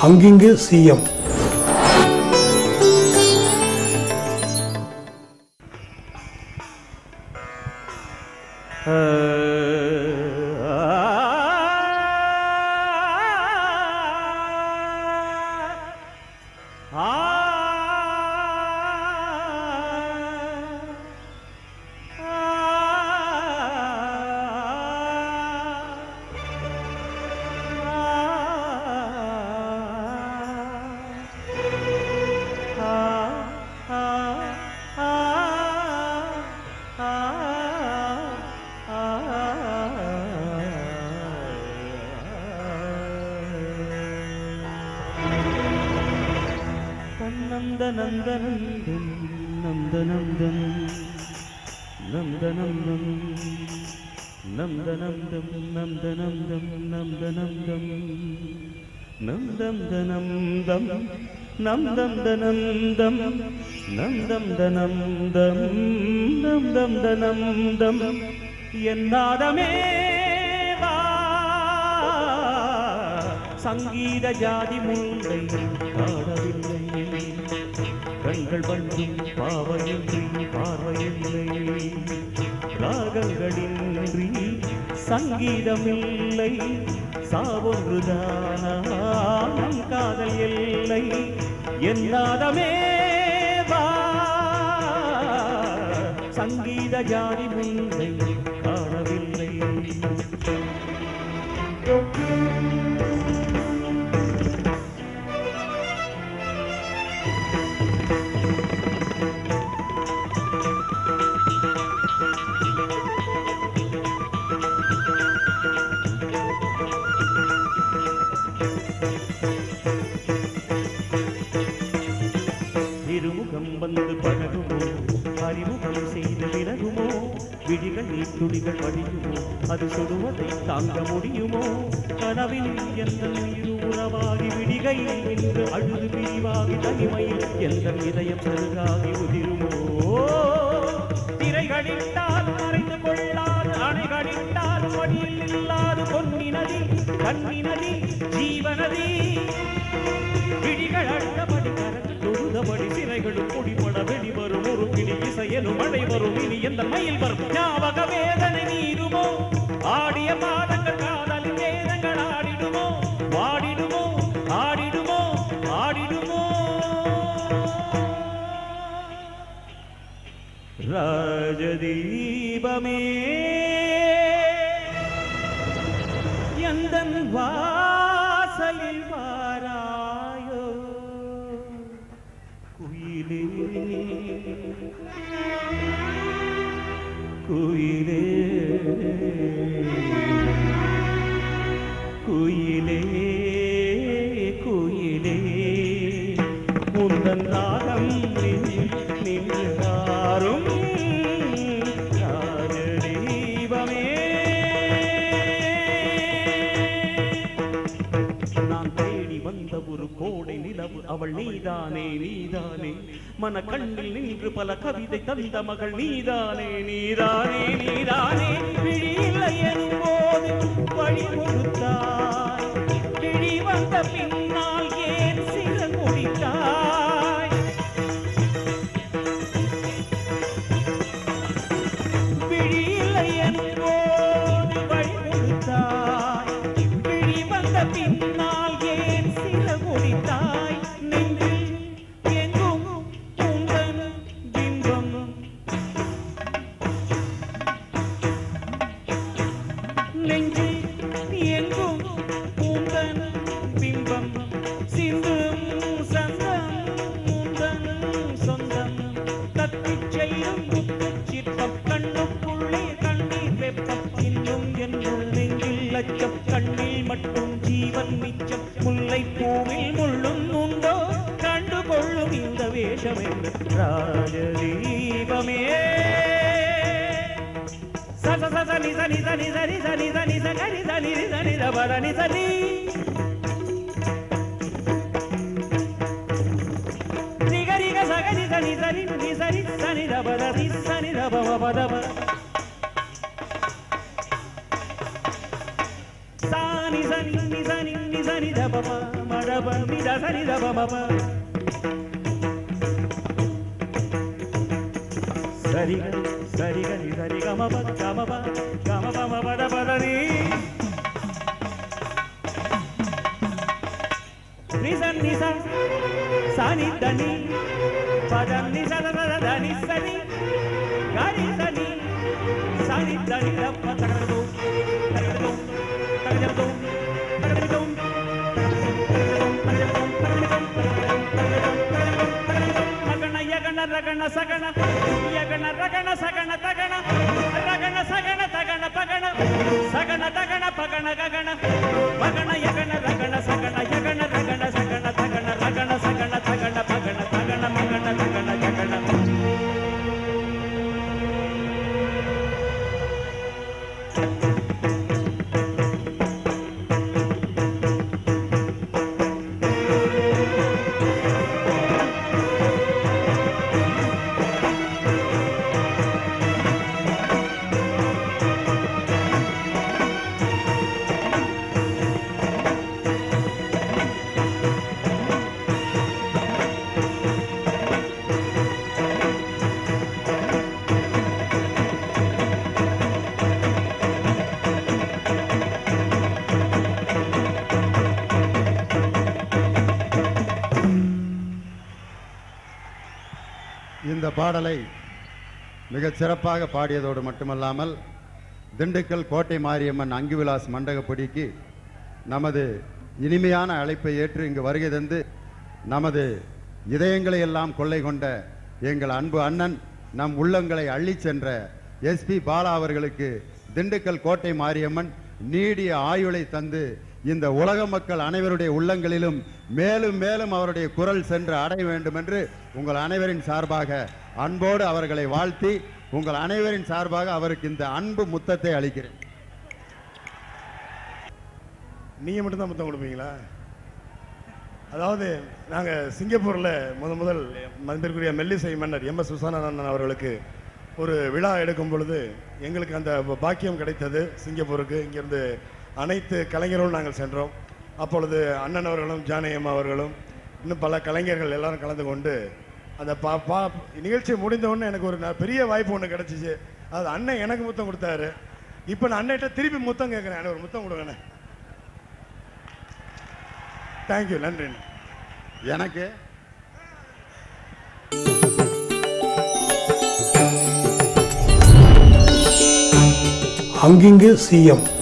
அங்கிங்கு CM நந்தனந்தனந்தன் நந்தனந்தன் நந்தனந்தம் நந்தனந்தம் நந்தனந்தம் நந்தனந்தம் நந்தம் தனந்தம் நந்தம் தனந்தம் நந்தம் தனந்தம் நந்தம் தனந்தம் என்னாதமே வா சங்கீத ஜாதி முல்லை பாடவில்லை கண்கள் வண்டும் பாவையின்றி பார்வையில்லை ராகங்களின்றி சங்கீதமில்லை சாவொன்றுதானாம் காதல் எல்லை என்னாதமே வா சங்கீத ஜாதி முல்லை காணவில்லை இருமுகம் வந்து பழகுமோ அறிமுகம் செய்து விலகுமோ விழிகள் நீத்துளிகள் வடியுமோ அது சுடுவதை தாங்க முடியுமோ கனவில் எந்த உயிர் உறவாகி விடிகையில் நின்று அழுது பிரிவாகி தனிமையில் எந்த இதயம் செருகாகி உதிருமோ திரைகளிட்டால் மறைந்து கொள்ளாது அணைகளிட்டால் வழியில் இல்லாது பொன்னி நதி கண்ணி நதி ஜீவநதி விழிகள் அட்டபடி கரங்கள் தொழுதபடி சிறைகளும் பொடிபட வெளிவரும் ஒரு கிளி இசையனும் மழை வரும் இனி எந்த மயில் வரும் ஞாபக வேதனை நீருமோ ஆடிய பாதங்கள் காதலின் வேதங்கள் ஆடிடுமோ வாடிடுமோ ஆடிடுமோ ஆடிடுமோ ராஜதீபமே எந்தன் வாசலில் வாராயோ குயிலே குயிலே குயிலே குயிலே உந்தன் நாகம் நின்று ஆறும் ராஜதீபமே நான் தேடி வந்த ஒரு கோடை நிலவு அவள் நீதானே நீதானே மன கண்ணில் நின்று பல கவிதை தந்த மகள் நீதானே நீதானே நீதானே விழி இல்லை எனும் போது வழி கொடுத்தாய் விழி வந்த பின்னால் ஏன் சில முடித்தாய் விழி இல்லை எனும் போது வழி கொடுத்தாய் விழி வந்த பின்னால் ஏன் சில முடித்தாய் நெஞ்சில் எங்கும் உந்தன் பிம்பம் நெஞ்சில் எங்கும் உந்தன் பிம்பம் சிந்தும் சந்தம் உந்தன் சொந்தம் கத்திச் செல்லும் முத்துச் சிற்பம் கண்ணுக்குள்ளே கண்ணீர் வெப்பம் இன்னும் என்னுள் நெஞ்சில் அச்சம் கண்ணில் மட்டும் ஜீவன் மிச்சம் முல்லை பூவில் முள்ளும் உண்டோ கண்டு கொள்ளும் இந்த வேஷம் என்று ராஜதீபமே ச ச ச ச நி ச நி ச நி ச நி ச நி ச நி ச க நி ச நி ரி ச நி த ப த நி ச நி ரி க ரி க ச க நி ச நி ச ரி நி ச ரி ச நி த ப த ரி ச நி த ப ம ப த ப சா நி ச நி நி ச நி நி ச நி த ப ம ம பதப நித சரித பமப சரிக சரிக நி சரி கமப கமப கமப பத பத நீ நிசன் நிச சனி தனி பதம் நிச தனி சனி கரி சனி சனி தனி ரப்ப தகரதோ தகரதோ தகரதோ தகரதோ மகன யகன ரகன சகன யகன ரகன சகன தகன ரகன சகன தகன பகன சகன தகன பகன ககன மகன யகன ரகன சகன யகன ரகன சகன தகன ரகன சகன தகன பகன தகன மகன ரகன ஜகன இந்த பாடலை மிகச் சிறப்பாக பாடியதோடு மட்டுமல்லாமல் திண்டுக்கல் கோட்டை மாரியம்மன் அங்குவிலாஸ் மண்டகப்படிக்கு நமது இனிமையான அழைப்பை ஏற்று இங்கு வருகை தந்து நமது இதயங்களை எல்லாம் கொள்ளை கொண்ட எங்கள் அன்பு அண்ணன் நம் உள்ளங்களை அள்ளிச் சென்ற எஸ்பி பாலா அவர்களுக்கு திண்டுக்கல் கோட்டை மாரியம்மன் நீடிய ஆயுளை தந்து இந்த உலக மக்கள் அனைவருடைய உள்ளங்களிலும் மேலும் மேலும் அவருடைய குரல் சென்று அடைய வேண்டும் என்று உங்கள் அனைவரின் சார்பாக அன்போடு அவர்களை வாழ்த்தி உங்கள் அனைவரின் சார்பாக அவருக்கு இந்த அன்பு முத்தத்தை அளிக்கிறேன் நீங்கள் மட்டும்தான் முத்தம் கொடுப்பீங்களா அதாவது நாங்கள் சிங்கப்பூரில் முத முதல் மதிப்பிற்குரிய மெல்லிசை மன்னர் எம் எஸ் சுசானந்தன் அவர்களுக்கு ஒரு விழா எடுக்கும் பொழுது எங்களுக்கு அந்த பாக்கியம் கிடைத்தது சிங்கப்பூருக்கு இங்கிருந்து அனைத்து கலைஞர்களும் நாங்கள் சென்றோம் அப்பொழுது அண்ணன் அவர்களும் ஜானகியம்மா அவர்களும் இன்னும் பல கலைஞர்கள் எல்லாரும் கலந்து கொண்டு அந்த பா பா நிகழ்ச்சி முடிந்த உடனே எனக்கு ஒரு ந- பெரிய வாய்ப்பு ஒன்று கிடச்சிச்சு அது அண்ணன் எனக்கு முத்தம் கொடுத்தாரு இப்போ நான் அண்ணன்கிட்ட திருப்பி முத்தம் கேட்குறேன் எனக்கு ஒரு முத்தம் கொடுங்கண்ணே தேங்க்யூ நன்றி எனக்கு அங்கிங்கு சிஎம்